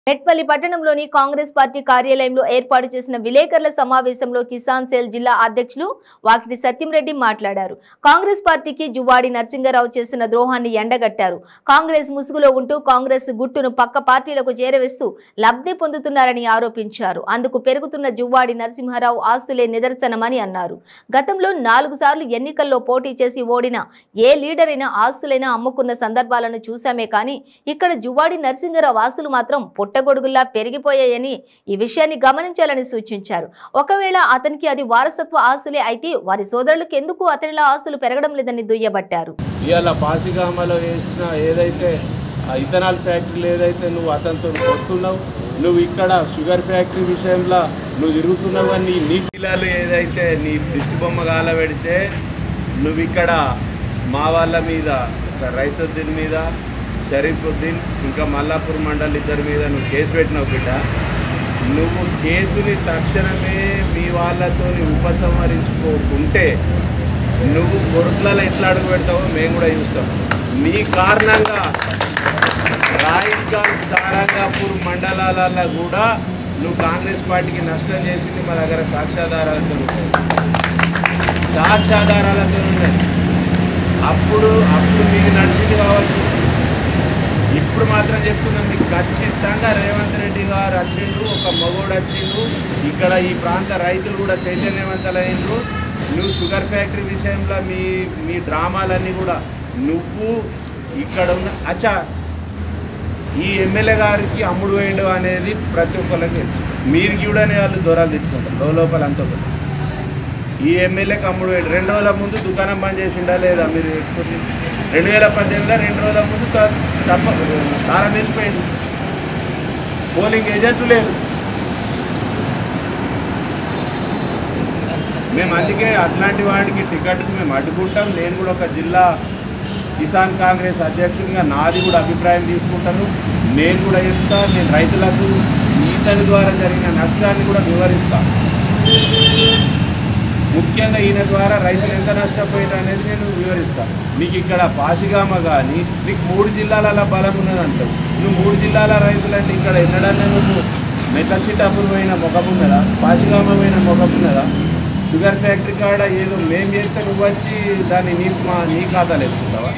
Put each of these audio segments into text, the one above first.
మెట్పల్లి పట్టణంలోని కాంగ్రెస్ పార్టీ కార్యాలయంలో ఏర్పాటు చేసిన విలేకరుల సమావేశంలో కిసాన్ సేల్ జిల్లా అధ్యక్షులు వాకిటి సత్యంరెడ్డి మాట్లాడారు కాంగ్రెస్ పార్టీకి జువ్వాడి నరసింగరావు చేసిన ద్రోహాన్ని ఎండగట్టారు కాంగ్రెస్ ముసుగులో ఉంటూ కాంగ్రెస్ గుట్టును పక్క పార్టీలకు చేరవేస్తూ లబ్ధి పొందుతున్నారని ఆరోపించారు అందుకు పెరుగుతున్న జువ్వాడి నరసింహారావు ఆస్తులే నిదర్శనమని అన్నారు గతంలో నాలుగు సార్లు ఎన్నికల్లో పోటీ చేసి ఓడిన ఏ లీడర్ అయినా ఆస్తులైనా అమ్ముకున్న సందర్భాలను చూశామే కానీ ఇక్కడ జువ్వాడి నరసింహరావు ఆస్తులు మాత్రం పుట్టగొడుగుల్లా పెరిగిపోయాయని ఈ విషయాన్ని గమనించాలని సూచించారు ఒకవేళ అతనికి అది వారసత్వ ఆస్తులే అయితే వారి సోదరులకు ఎందుకు అతనిలా ఆస్తులు పెరగడం లేదని దుయ్యబట్టారు ఇవాళ పాసిగామలో వేసిన ఏదైతే ఆ ఇథనాల్ ఫ్యాక్టరీలు ఏదైతే నువ్వు అతనితో కొడుతున్నావు నువ్వు ఇక్కడ షుగర్ ఫ్యాక్టరీ విషయంలో నువ్వు తిరుగుతున్నావు అని నీ పిల్లలు ఏదైతే నీ దిష్టి బొమ్మ కాలబెడితే నువ్వు ఇక్కడ మా వాళ్ళ మీద ఒక రైసుద్దీన్ మీద షరీఫుద్దీన్ ఇంకా మల్లాపూర్ మండల్ ఇద్దరి మీద నువ్వు కేసు పెట్టినావు బిడ్డ నువ్వు కేసుని తక్షణమే మీ వాళ్ళతో ఉపసంహరించుకోకుంటే నువ్వు కొరుట్లలో ఎట్లా అడుగు పెడతావో మేము కూడా చూస్తాం నీ కారణంగా రాయిగాల్ సారంగాపూర్ మండలాలలో కూడా నువ్వు కాంగ్రెస్ పార్టీకి నష్టం చేసింది మా దగ్గర సాక్ష్యాధారాలతో ఉన్నాయి సాక్ష్యాధారాలతో ఉన్నాయి అప్పుడు అప్పుడు మీకు నడిచింది కావచ్చు ఇప్పుడు మాత్రం చెప్తున్నాం మీకు ఖచ్చితంగా రేవంత్ రెడ్డి గారు వచ్చిండు ఒక మగోడు వచ్చిండు ఇక్కడ ఈ ప్రాంత రైతులు కూడా చైతన్యవంతులైండ్రు నువ్వు షుగర్ ఫ్యాక్టరీ విషయంలో మీ మీ డ్రామాలన్నీ కూడా నువ్వు ఇక్కడ ఉన్న అచ్చా ఈ ఎమ్మెల్యే గారికి అమ్ముడు వేయండు అనేది ప్రతి ఒక్కరికి తెలుసు మీరు కూడా వాళ్ళు దూరాలు తెచ్చుకుంటారు లోపల అంతా ఒకటి. ఈ ఎమ్మెల్యేకి అమ్ముడు వేయండి రెండు రోజుల ముందు దుకాణం బంద్ చేసిండా లేదా మీరు ఎక్కువ రెండు వేల పద్దెనిమిదిలో రెండు రోజుల ముందు త- తప్ప తాళం వేసిపోయింది పోలింగ్ ఏజెంట్లు లేరు మేము అందుకే అట్లాంటి వాడికి టికెట్కి మేము అడ్డుకుంటాం నేను కూడా ఒక జిల్లా కిసాన్ కాంగ్రెస్ అధ్యక్షుడిగా నాది కూడా అభిప్రాయం తీసుకుంటాను నేను కూడా చెప్తా నేను రైతులకు ఈతని ద్వారా జరిగిన నష్టాన్ని కూడా వివరిస్తాను ముఖ్యంగా ఈయన ద్వారా రైతులు ఎంత నష్టపోయారు అనేది నేను వివరిస్తాను నీకు ఇక్కడ పాసిగామ కానీ నీకు మూడు జిల్లాల బలం ఉన్నది అంటావు నువ్వు మూడు జిల్లాల రైతులంటే ఇక్కడ ఎన్నడన్నా నువ్వు మెట్ల చిట్టాపురం పోయిన ముఖం ఉన్నదా పాసిగామ పోయిన ముఖం ఉన్నదా షుగర్ ఫ్యాక్టరీ కాడ ఏదో మేం చేస్తే నువ్వు వచ్చి దాన్ని నీ మా నీ ఖాతాలు వేసుకుంటావా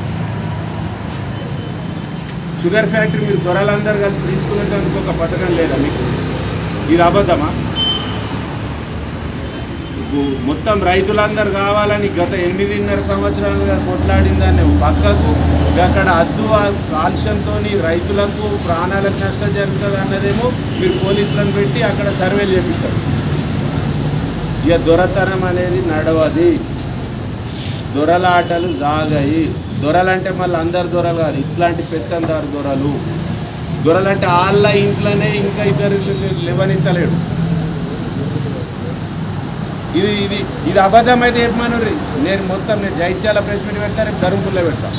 షుగర్ ఫ్యాక్టరీ మీరు దొరలందరూ కలిసి తీసుకునేందుకు ఒక పథకం లేదా మీకు ఇది అబద్ధమా ఇప్పుడు మొత్తం రైతులందరూ కావాలని గత ఎనిమిదిన్నర సంవత్సరాలుగా కొట్లాడిన దాన్ని పక్కకు అక్కడ అద్దు ఆ- కాలుష్యంతో రైతులకు ప్రాణాలకు నష్టం జరుగుతుంది అన్నదేమో మీరు పోలీసులను పెట్టి అక్కడ సర్వేలు చేపిస్తారు ఇక దొరతనం అనేది నడవది దొరలాటలు సాగాయి దొరలంటే మళ్ళీ అందరు దొరలు కాదు ఇట్లాంటి పెత్తందారు దొరలు దొరలంటే వాళ్ళ ఇంట్లోనే ఇంకా ఇద్దరు లేవనెత్తలేడు ఇది ఇది ఇది అబద్ధం అయితే చెప్పమను నేను మొత్తం నేను జైత్యాల ప్రెస్ మీట్ పెడతా రేపు ధర్మపుల్లో పెడతా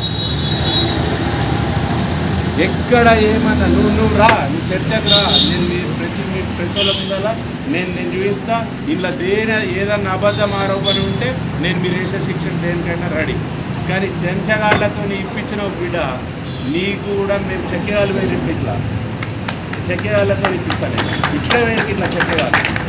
ఎక్కడ ఏమన్నా నువ్వు నువ్వు రా నువ్వు చర్చకు రా నేను మీ ప్రెస్ మీట్ ప్రెస్ వాళ్ళ ముందర నేను నేను చూపిస్తా ఇలా దేని ఏదన్నా అబద్ధం ఆరోపణ ఉంటే నేను మీరు వేసే శిక్షణ దేనికైనా రెడీ కానీ చెంచగాళ్ళతో ఇప్పించిన ఒక బిడ్డ నీకు కూడా మేము చెక్కేవాళ్ళు వేరు ఇట్లా చెక్కేవాళ్ళతో ఇప్పిస్తాను నేను ఇట్లా వేరికి ఇట్లా చెక్కేవాళ్ళు